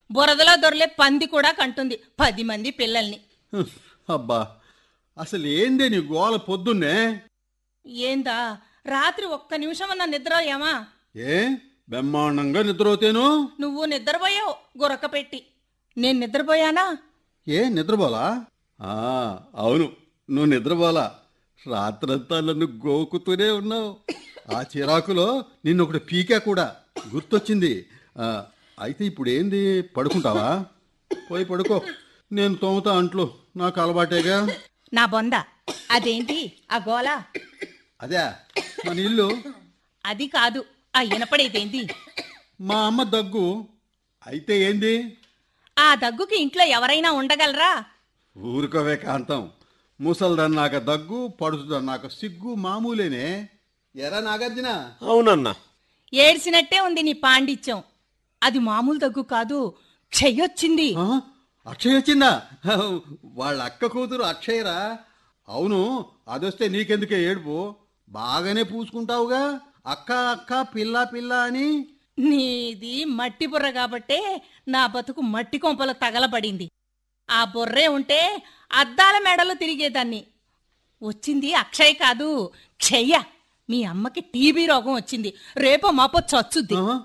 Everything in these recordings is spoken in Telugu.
బురదలో దొరలే పంది కూడా కంటుంది పది మంది పిల్లల్ని హ్మ్, అబ్బా అసలు ఏందే నీ గోల పొద్దున్నే ఏందా రాత్రి ఒక్క నిమిషం అన్న నిద్రపోయామా ఏ బ్రహ్మాండంగా నిద్రపోతేను నువ్వు నిద్రపోయావు గురక పెట్టి నేను నిద్రపోయానా ఏ నిద్రపోలా ఆ, అవును నువ్వు నిద్రపోలా రాత్రంతా నన్ను గోకుతూనే ఉన్నావు ఆ చిరాకులో నిన్ను ఒకటి పీకా కూడా గుర్తొచ్చింది ఆ, అయితే ఇప్పుడు ఏంది పడుకుంటావా పోయి పడుకో నేను తోముతా అంట్లు నాకు అలవాటేగా నా బొంద అదేంటి ఆ గోల అదే మన ఇల్లు అది కాదు ఆ ఇనపడేదేంది మా అమ్మ దగ్గు అయితే ఏంది ఆ దగ్గుకి ఇంట్లో ఎవరైనా ఉండగలరా ఊరుకోవే కాంతం ముసల్దన్నాక దగ్గు పడుతుందన్నాక సిగ్గు మామూలేనే ఎరా నాగార్జున అవునన్నా ఏడ్చినట్టే ఉంది నీ పాండిత్యం అది మామూలు దగ్గు కాదు చెయ్యొచ్చింది ఆ, అక్షయ్ వచ్చిందా వాళ్ళ అక్క కూతురు అక్షయరా అవును అదొస్తే నీకెందుకే ఏడుపు బాగానే పూసుకుంటావుగా అక్క అక్క పిల్ల పిల్ల అని నీది మట్టి బుర్ర కాబట్టే నా బతుకు మట్టి కొంపలో తగలబడింది ఆ బుర్రే ఉంటే అద్దాల మెడలో తిరిగేదాన్ని వచ్చింది అక్షయ్ కాదు క్షయ్య మీ అమ్మకి టీబీ రోగం వచ్చింది రేపో మాపో చచ్చుద్ది ఆ,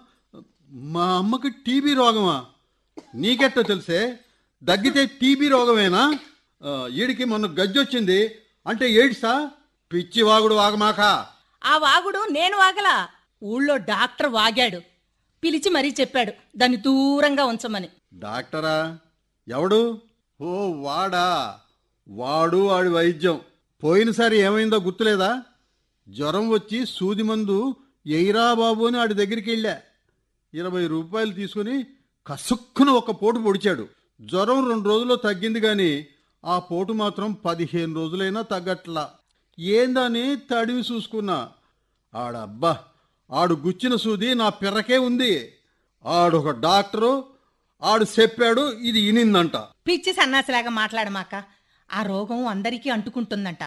మా అమ్మకి టీబీ రోగమా నీకెట్టో తెలిసే దగ్గితే టీబీ రోగమేనా ఆ, ఈడికి మొన్న గజ్జొచ్చింది అంటే ఏడ్సా పిచ్చి వాగుడు వాగమాక ఆ వాగుడు నేను వాగలా ఊళ్ళో డాక్టర్ వాగాడు పిలిచి మరీ చెప్పాడు దాన్ని దూరంగా ఉంచమని డాక్టరా ఎవడు ఓ వాడా వాడు వాడి వైద్యం పోయినసారి ఏమైందో గుర్తులేదా జ్వరం వచ్చి సూది మందు ఎయిరా బాబు అని వాడి దగ్గరికి వెళ్ళా ఇరవై రూపాయలు తీసుకుని కసుక్కున ఒక పోటు పొడిచాడు జ్వరం రెండు రోజుల్లో తగ్గింది కానీ ఆ పోటు మాత్రం పదిహేను రోజులైనా తగ్గట్లా ఏందని తడివి చూసుకున్నా ఆడబ్బా ఆడు గుచ్చిన సూది నా పిర్రకే ఉంది ఆడొక డాక్టరు ఆడు చెప్పాడు ఇది ఇనిందంట పిచ్చి సన్నాసిలాగా మాట్లాడమాక ఆ రోగం అందరికీ అంటుకుంటుందంట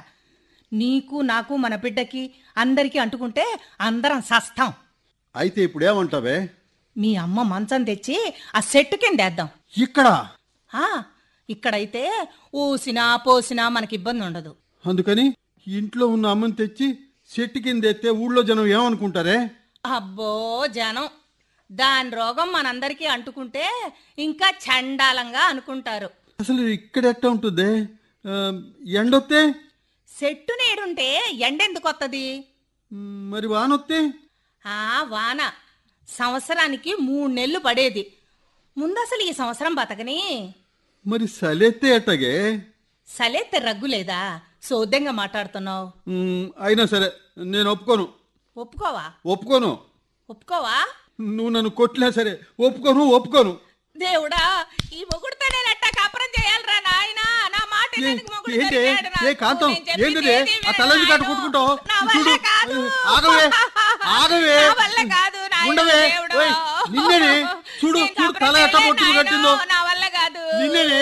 నీకు నాకు మన బిడ్డకి అందరికీ అంటుకుంటే అందరం సస్తాం అయితే ఇప్పుడు ఏమంటావే మీ అమ్మ మంచం తెచ్చి ఆ సెట్టు కింద వేద్దాం ఇక్కడ ఆ, ఇక్కడైతే ఊసినా పోసినా మనకి ఇబ్బంది ఉండదు అందుకని ఇంట్లో ఉన్న అమ్మని తెచ్చి చెట్టు కింద ఎత్తే ఊళ్ళో జనం ఏమనుకుంటారే అబ్బో జనం దాని రోగం మనందరికీ అంటుకుంటే ఇంకా చండాలంగా అనుకుంటారు అసలు ఇక్కడ ఎట్ట ఉంటుంది ఆ, ఎండొత్తే సెట్టు నేడుంటే ఎండెందుకు వస్తుంది మ్, మరి వానొత్తే ఆ వాన సంవత్సరానికి మూడు నెలలు పడేది ముందు అసలు ఈ సంవత్సరం బతకని మరి సలెత్తే ఎట్టగే సలేతే రగ్గు లేదా సోద్యంగా మాట్లాడుతున్నావు మ్, అయినా సరే నేను ఒప్పుకోను ఒప్పుకోవా ఒప్పుకోను ఒప్పుకోవా నువ్వు నన్ను కొట్టినా సరే ఒప్పుకోను ఒప్పుకోను దేవుడా ఈ మొగుడుతో నేను ఎట్టా కాపురం చేయాలరా నాయనా నా మాట ఏ- ఎందుకు మొగుడు ఏంటి దొరికాడు నాకు? ఏ కాంతం నేను చెప్పింది ఏంటిది ఏది ఆ తలని వినరాదు. కట్టు కొట్టుకుంటావు నా వల్ల చూడు కాదు. ఆగవే ఆగవే నా వల్ల కాదు నాయనా, ఉండవే దేవుడా. ఓయ్, నిన్నేనే చూడు నేను చూడు కాపురం తల ఎట్ట చేయలేను పొట్టుకు నాయనా, కట్టిందో నా వల్ల కాదు నిన్నేనే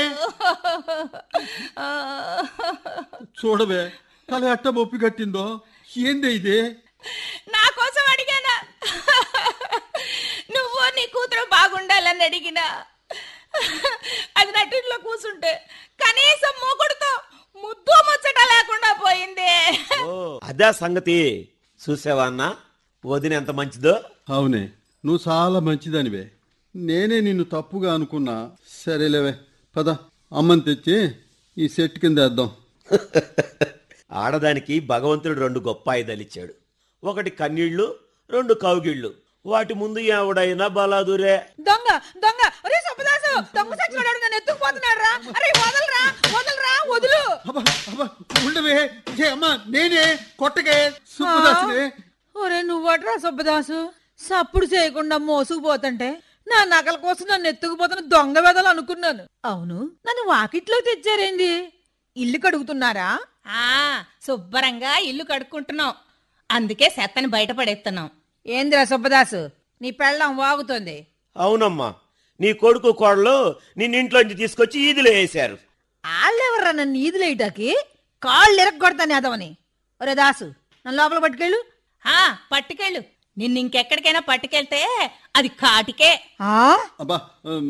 చూడవే తల ఎట్ట బొప్పి కట్టిందో ఏంది ఇది నా కోసం అడిగానా నువ్వు నీ కూతురు బాగుండాలని అడిగినా అది నటిలో కూర్చుంటే కనీసం మూకుడుతో ముద్దు ముచ్చట లేకుండా పోయింది ఓ అదే సంగతి చూసావా అన్న వదిన ఎంత మంచిదో అవునే నువ్వు చాలా మంచిదానివే నేనే నిన్ను తప్పుగా అనుకున్నా సరేలేవే పద అమ్మని తెచ్చి ఈ సెట్ కింద వేద్దాం ఆడదానికి భగవంతుడు రెండు గొప్ప ఆయుధాలు ఇచ్చాడు ఒకటి కన్నీళ్లు రెండు కౌగిళ్ళు వాటి ముందు ఎవడైనా బలాదురే దొంగ దొంగ ఒరే సుబ్బదాసు దొంగ సచ్చినాడు నన్ను ఎత్తుకుపోతున్నాడు రా అరే వదలరా వదలరా వదులు అబ్బా అబ్బా ఉండవే ఏ అమ్మా నేనే కొట్టగే సుబ్బదాసునే ఒరే నువ్వట్రా సుబ్బదాసు సప్పుడు చేయకుండా మోసుకుపోతుంటే నా నగల కోసం నన్ను ఎత్తుకుపోతున్న దొంగ వెదలు అనుకున్నాను అవును నన్ను వాకిట్లో తెచ్చారేంది ఇల్లు కడుగుతున్నారా ఆ శుభ్రంగా ఇల్లు కడుక్కుంటున్నాం అందుకే సెత్తని బయటపడేస్తున్నాం ఏందిరా సుబ్బదాసు నీ పెళ్ళం వాగుతోంది అవునమ్మా నీ కొడుకు కోడలు నిన్నింట్లోంచి తీసుకొచ్చి ఈదిలో వేశారు వాళ్ళెవర్రా నన్ను ఈదులేయటాకి కాళ్ళు ఎరగొడతాను అదవని ఒరే దాసు నన్ను లోపల పట్టుకెళ్ళు ఆ పట్టుకెళ్ళు నిన్ను ఇంకెక్కడికైనా పట్టుకెళ్తే అది కాటికే ఆ అబ్బా